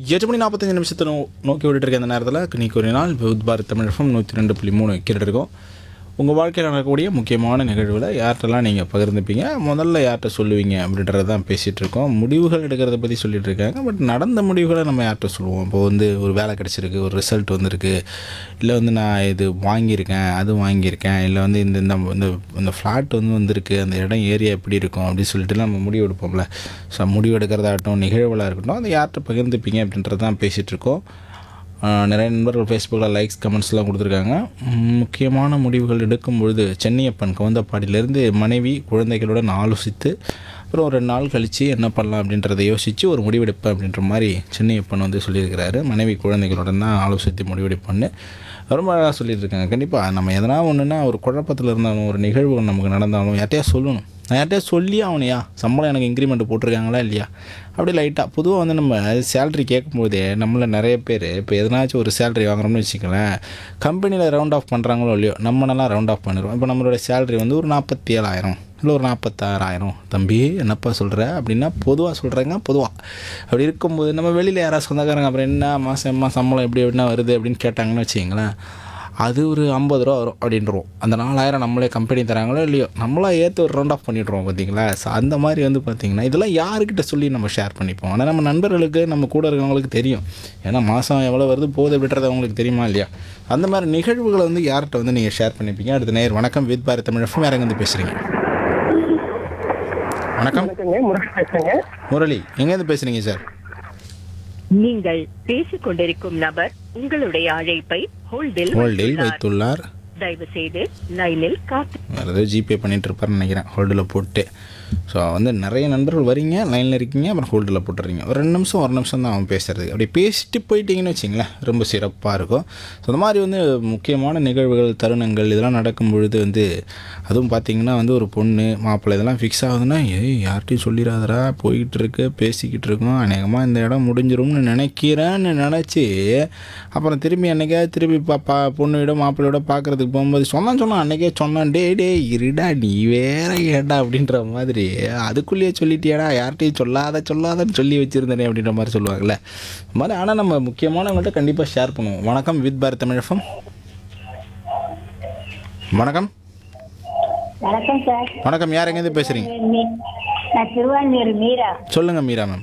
எட்டு மணி நாற்பத்தஞ்சு நிமிஷத்தை நோ நோக்கி விட்டுட்டு இருக்க அந்த நேரத்தில் இன்னைக்கு ஒரு நாள் வித் பாரத் தமிழ் எஃப்எம் நூற்றி ரெண்டு புள்ளி மூணு கேட்டுட்டு இருக்கோம் உங்கள் வாழ்க்கையில் நடக்கக்கூடிய முக்கியமான நிகழ்வில் யார்கிட்டலாம் நீங்கள் பகிர்ந்துப்பீங்க முதல்ல யார்கிட்ட சொல்லுவீங்க அப்படின்றத தான் பேசிகிட்டு இருக்கோம் முடிவுகள் எடுக்கிறத பற்றி சொல்லிட்டு இருக்காங்க பட் நடந்த முடிவுகளை நம்ம யார்கிட்ட சொல்லுவோம் இப்போ வந்து ஒரு வேலை கிடச்சிருக்கு ஒரு ரிசல்ட் வந்திருக்கு இல்லை வந்து நான் இது வாங்கியிருக்கேன் அது வாங்கியிருக்கேன் இல்லை வந்து இந்த இந்த இந்த இந்த ஃப்ளாட் வந்து வந்திருக்கு அந்த இடம் ஏரியா எப்படி இருக்கும் அப்படின்னு சொல்லிட்டு நம்ம முடிவு எடுப்போம்ல ஸோ முடிவு எடுக்கிறதாகட்டும் நிகழ்வுகளாக இருக்கட்டும் அதை யார்கிட்ட பகிர்ந்துப்பீங்க அப்படின்றது தான் பேசிகிட்டு இருக்கோம் ஆஹ் நிறைய நண்பர்கள் ஃபேஸ்புக்கில் லைக்ஸ் கமெண்ட்ஸ்லாம் கொடுத்துருக்காங்க ம், முக்கியமான முடிவுகள் எடுக்கும் பொழுது சென்னியப்பன் கவுந்தப்பாடியிலேருந்து மனைவி குழந்தைகளுடன் ஆலோசித்து அப்புறம் ஒரு ரெண்டு நாள் கழித்து என்ன பண்ணலாம் அப்படின்றத யோசித்து ஒரு முடிவெடுப்பேன் அப்படின்ற மாதிரி சென்னியப்பன் வந்து சொல்லியிருக்கிறாரு மனைவி குழந்தைகளுடன் தான் ஆலோசித்து முடிவெடுப்பேன்னு ரொம்ப அழகாக சொல்லியிருக்காங்க கண்டிப்பாக நம்ம எதனா ஒன்றுனா ஒரு குழப்பத்தில் இருந்தாலும் ஒரு நிகழ்வு நமக்கு நடந்தாலும் யார்ட்டையா சொல்லணும் நான் யார்ட்டையா சொல்லி அவனையா சம்பளம் எனக்கு இன்க்ரிமெண்ட் போட்டிருக்காங்களா இல்லையா அப்படி லைட்டாக பொதுவாக வந்து நம்ம சேலரி கேட்கும்போதே நம்மள நிறைய பேர் இப்போ எதனாச்சும் ஒரு சேலரி வாங்குறோம்னு வச்சுக்கலேன் கம்பெனியில் ரவுண்ட் ஆஃப் பண்ணுறாங்களோ இல்லையோ நம்ம நல்லா ரவுண்ட் ஆஃப் பண்ணிடுவோம் இப்போ நம்மளோட சேலரி வந்து ஒரு நாற்பத்தி ஏழாயிரம் இல்லை ஒரு நாற்பத்தாறாயிரம் தம்பி என்னப்பா சொல்கிற அப்படின்னா பொதுவாக சொல்கிறேங்க பொதுவாக அப்படி இருக்கும்போது நம்ம வெளியில் யாராவது சொந்தக்காரங்க அப்புறம் என்ன மாதம் எம்மா சம்பளம் எப்படி எப்படின்னா வருது அப்படின்னு கேட்டாங்கன்னு வச்சுங்களேன் அது ஒரு ஐம்பது ரூபா வரும் அப்படின்றோம் அந்த நாலாயிரம் நம்மளே கம்பெனி தராங்களோ இல்லையோ நம்மளா ஏற்று ஒரு ரவுண்ட் ஆஃப் பண்ணிடுறோம் பார்த்தீங்களா ஸோ அந்த மாதிரி வந்து பார்த்திங்கன்னா இதெல்லாம் யாருக்கிட்ட சொல்லி நம்ம ஷேர் பண்ணிப்போம் ஆனால் நம்ம நண்பர்களுக்கு நம்ம கூட இருக்கிறவங்களுக்கு தெரியும் ஏன்னா மாதம் எவ்வளோ வருது போகுது அப்படின்றது அவங்களுக்கு தெரியுமா இல்லையா அந்த மாதிரி நிகழ்வுகளை வந்து யார்கிட்ட வந்து நீங்கள் ஷேர் பண்ணிப்பீங்க அடுத்த நேர் வணக்கம் வித் பாரத் தமிழ் எஃப்எம் யாரங்க வந்து பேசுகிறீங்க வணக்கம் வணக்கங்க முருகன் பேசுறேங்க முரளி எங்கேருந்து பேசுகிறீங்க சார் நீங்கள் பேசிக் கொண்டிருக்கும் நபர் உங்களுடைய அழைப்பை ஹோல்டில் ஹோல்டில் வைத்துள்ளார். வைத்துள்ளார் தயவு செய்து லைனில் காத்து வேறு ஏதோ ஜிபே பண்ணிட்டு இருப்பாருன்னு நினைக்கிறேன் ஹோல்டில் போட்டு ஸோ வந்து நிறைய நண்பர்கள் வரீங்க லைனில் இருக்கீங்க அப்புறம் ஹோல்டில் போட்டுறீங்க ஒரு ரெண்டு நிமிஷம் ஒரு நிமிஷம் தான் அவன் பேசுறது அப்படி பேசிட்டு போயிட்டீங்கன்னு வச்சிங்களேன் ரொம்ப சிறப்பாக இருக்கும் ஸோ அந்த மாதிரி வந்து முக்கியமான நிகழ்வுகள் தருணங்கள் இதெல்லாம் நடக்கும் பொழுது வந்து அதுவும் பார்த்தீங்கன்னா வந்து ஒரு பொண்ணு மாப்பிள்ளை இதெல்லாம் ஃபிக்ஸ் ஆகுதுன்னா ஏய் யார்கிட்டையும் சொல்லிடாதடா போய்கிட்டு இருக்கு பேசிக்கிட்டு இருக்கோம் அநேகமாக இந்த இடம் முடிஞ்சிரும்னு நினைக்கிறேன்னு நினச்சி அப்புறம் திரும்பி அன்றைக்கே திரும்பி பாப்பா பொண்ணுவிட மாப்பிள்ளையோட பார்க்குறதுக்கு போகும்போது சொன்னான் சொன்னான் அன்றைக்கே சொன்னான் டே டே இருடா நீ வேற ஏடா அப்படின்ற மாதிரி அதுக்குள்ளேயே சொல்லிட்டியாடா யார்கிட்டையும் சொல்லாத சொல்லாதன்னு சொல்லி வச்சுருந்தேனே அப்படின்ற மாதிரி சொல்லுவாங்கல்ல இந்த மாதிரி ஆனால் நம்ம முக்கியமானவங்கள்ட்ட கண்டிப்பாக ஷேர் பண்ணுவோம் வணக்கம் வித் பாரத் தமிழகம் வணக்கம் வணக்கம் சார் வணக்கம் யார் எங்கேருந்து பேசுகிறீங்க மீ- நான் திருவான்மியூர் மீரா சொல்லுங்கள் மீரா மேம்